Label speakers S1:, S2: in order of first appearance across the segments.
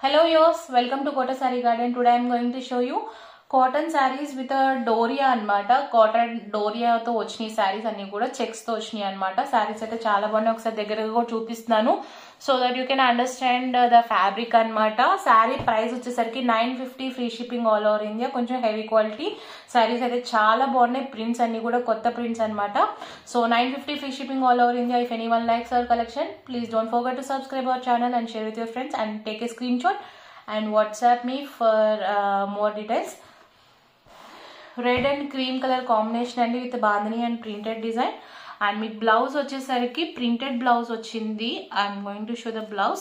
S1: Hello yours, welcome to Kota Sari Garden. Today I am going to show you cotton saris with doria అనమాట cotton డోరియాతో వచ్చినాయి శారీస్ అన్ని కూడా checks తో వచ్చినాయి అనమాట శారీస్ అయితే చాలా బాగున్నాయి ఒకసారి దగ్గరగా కూడా చూపిస్తున్నాను so that you can understand the fabric అనమాట శారీ ప్రైస్ వచ్చేసరికి nine fifty free shipping all over India కొంచెం హెవీ క్వాలిటీ శారీస్ అయితే చాలా బాగున్నాయి ప్రింట్స్ అన్ని కూడా కొత్త ప్రింట్స్ అనమాట so nine fifty free shipping all over India if any one likes our collection please don't forget to subscribe our channel and share with your friends and take a screen shot and WhatsApp me for more details red and cream colour combination అండి with bandhani and printed design and మీకు blouse వచ్చేసరికి printed blouse వచ్చింది I'm going to show the blouse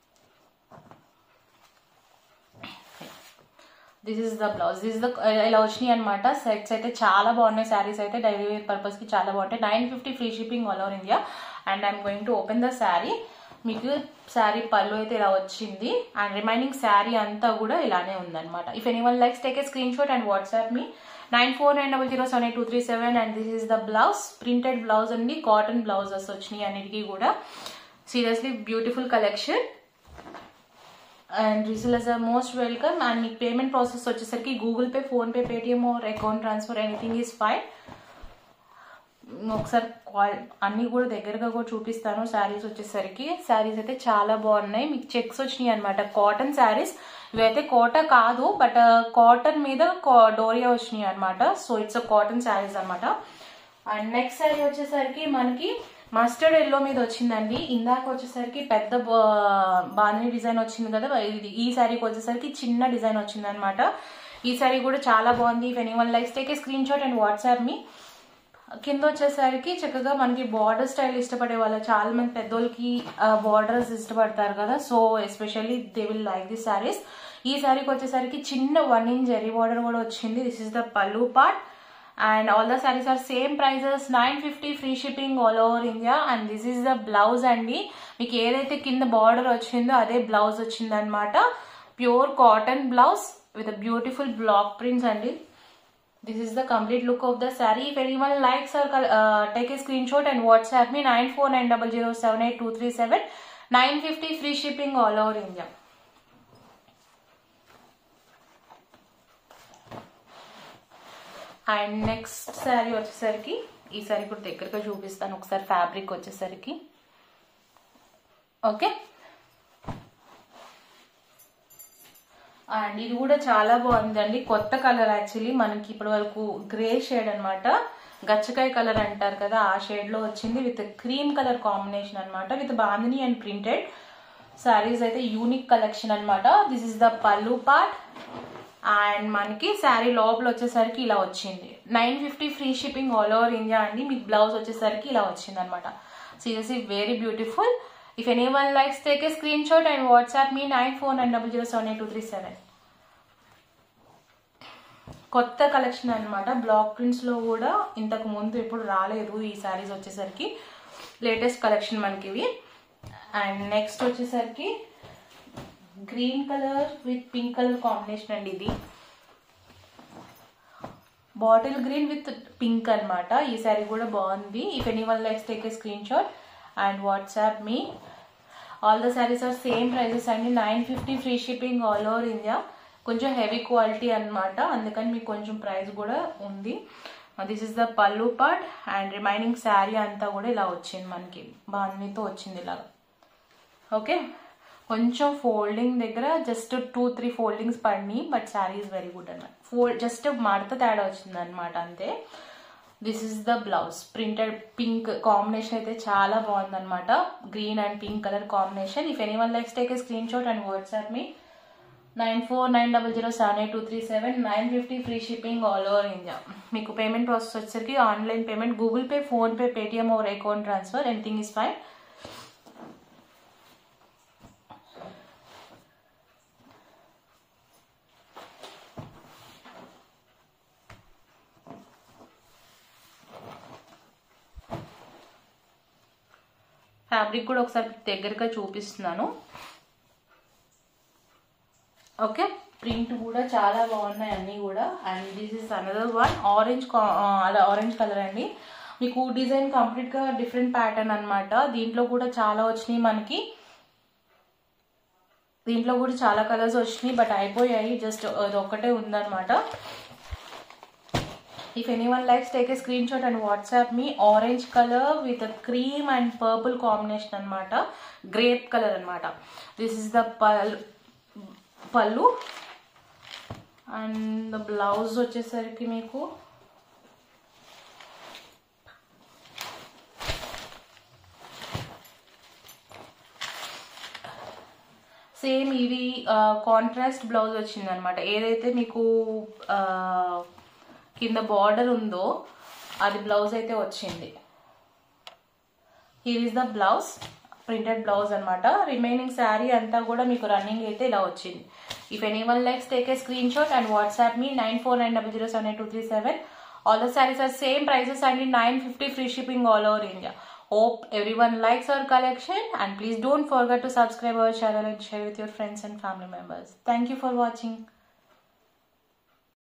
S1: this is the blouse this the ఇలా వచ్చినాయి అనమాట sets అయితే చాలా బాగున్నాయి శారీస్ అయితే డైలీ వేర్ పర్పస్ కి చాలా బాగుంటాయి nine fifty free shipping all over India and I'm going to open the sari మీకు శారీ పళ్ళు అయితే ఇలా వచ్చింది అండ్ రిమైనింగ్ శారీ అంతా కూడా ఇలానే ఉందన్నమాట if any one likes take a screen shot and WhatsApp me nine four nine double zero seven eight two three seven and this is the blouse printed blouse అండి కాటన్ బ్లౌజెస్ వచ్చినాయి అన్నిటికీ కూడా seriously beautiful collection and resellers are most welcome and మీకు payment process వచ్చేసరికి Google Pay PhonePe Paytm or account transfer anything is fine ఒకసారి అన్ని కూడా దగ్గరగా కూడా చూపిస్తాను శారీస్ వచ్చేసరికి శారీస్ అయితే చాలా బాగున్నాయి మీకు చెక్స్ వచ్చినాయి అనమాట కాటన్ శారీస్ ఇవైతే కోట కాదు బట్ కాటన్ మీద డోరియా వచ్చినాయి అనమాట సో ఇట్స్ కాటన్ శారీస్ అనమాట అండ్ నెక్స్ట్ శారీ వచ్చేసరికి మనకి మస్టర్డ్ ఎల్లో మీద వచ్చిందండి ఇందాక వచ్చేసరికి పెద్ద బాంధని డిజైన్ వచ్చింది కదా ఇది ఈ శారీకి వచ్చేసరికి చిన్న డిజైన్ వచ్చింది అనమాట ఈ శారీ కూడా చాలా బాగుంది if any one likes take a screen shot and WhatsApp me కింద వచ్చేసరికి చక్కగా మనకి బార్డర్ స్టైల్ ఇష్టపడే వాళ్ళు చాలా మంది పెద్దోళ్ళకి బార్డర్స్ ఇష్టపడతారు కదా so especially they will like the saris ఈ శారీకి వచ్చేసరికి చిన్న వన్ ఇంచ్ జరీ బార్డర్ కూడా వచ్చింది this is the pallu part and all the saris are same prices nine fifty free shipping all over India and this is the blouse అండి మీకు ఏదైతే కింద బార్డర్ వచ్చిందో అదే బ్లౌజ్ వచ్చింది అనమాట pure cotton blouse with beautiful block prints అండి this is the complete look of the saree if anyone likes or uh, take a screenshot and whatsapp me 9490078237 950 free shipping all over india and next sari వచ్చేసరికి ఈ శారీ కూడా దగ్గరగా చూపిస్తాను ఒకసారి fabric వచ్చేసరికి okay and ఇది కూడా చాలా బాగుందండి కొత్త కలర్ యాక్చువల్లీ మనకి ఇప్పటి వరకు గ్రే షేడ్ అనమాట గచ్చకాయ కలర్ అంటారు కదా ఆ షేడ్ లో వచ్చింది విత్ క్రీమ్ కలర్ కాంబినేషన్ అనమాట with bandhani and printed saris అయితే యూనిక్ కలెక్షన్ అనమాట this is the pallu part and మనకి శారీ లోపల వచ్చేసరికి ఇలా వచ్చింది nine fifty free shipping all over India అండి మీకు బ్లౌజ్ వచ్చేసరికి ఇలా వచ్చింది అనమాట seriously very beautiful if any one likes take a screen shot and WhatsApp me nine four nine double zero seven eight two three seven కొత్త collection అనమాట block prints లో కూడా ఇంతకు ముందు ఎప్పుడు రాలేదు ఈ శారీస్ వచ్చేసరికి లేటెస్ట్ కలెక్షన్ మనకి ఇవి అండ్ నెక్స్ట్ వచ్చేసరికి green colour with pink colour combination అండి ఇది బాటిల్ గ్రీన్ విత్ పింక్ అనమాట ఈ శారీ కూడా బాగుంది if any one likes take a screen shot and WhatsApp me all the saris are same prices అండి nine fifty free shipping all over India కొంచెం heavy quality అనమాట అందుకని మీకు కొంచెం ప్రైస్ కూడా ఉంది this is the pallu part and remaining sari అంతా కూడా ఇలా వచ్చింది మనకి బాన్నీతో వచ్చింది ఇలాగా ఓకే కొంచెం ఫోల్డింగ్ దగ్గర జస్ట్ టూ త్రీ ఫోల్డింగ్స్ పడినాయి but sari is very good అనమాట ఫోల్డ్ జస్ట్ మడత తేడా వచ్చింది అనమాట అంతే this is the blouse printed pink combination అయితే చాలా బాగుంది అనమాట green and pink colour combination if any one likes take a screen shot and WhatsApp me nine four nine double zero seven eight two three seven nine fifty free shipping all over India మీకు payment process వచ్చేసరికి online payment Google Pay PhonePe Paytm over account transfer anything is fine fabric కూడా ఒకసారి దగ్గరగా చూపిస్తున్నాను okay print కూడా చాలా బాగున్నాయి అన్నీ కూడా and this is another one orange అలా ఆరెంజ్ కలర్ అండి మీకు డిజైన్ కంప్లీట్గా డిఫరెంట్ ప్యాటర్న్ అనమాట దీంట్లో కూడా చాలా వచ్చినాయి మనకి దీంట్లో కూడా చాలా కలర్స్ వచ్చినాయి బట్ అయిపోయాయి జస్ట్ అది ఒక్కటే ఉందన్నమాట If anyone likes, take a screenshot and WhatsApp me. Orange color with a cream and purple combination అనమాట గ్రేప్ కలర్ అనమాట దిస్ ఇస్ ద పల్ పళ్ళు అండ్ ద బ్లౌజ్ వచ్చేసరికి మీకు సేమ్ ఇది కాంట్రాస్ట్ బ్లౌజ్ వచ్చింది అనమాట ఏదైతే మీకు ఆ, కింద బార్డర్ ఉందో అది బ్లౌజ్ అయితే వచ్చింది here is the blouse printed blouse అనమాట రిమైనింగ్ శారీ అంతా కూడా మీకు రన్నింగ్ అయితే ఇలా వచ్చింది if any one likes take a screen shot and WhatsApp me nine four nine double zero seven eight two three seven all the saris are same prices అండి nine fifty free shipping all over India Hope everyone likes our collection and please don't forget to subscribe our channel and share with your friends and family members. Thank you for watching.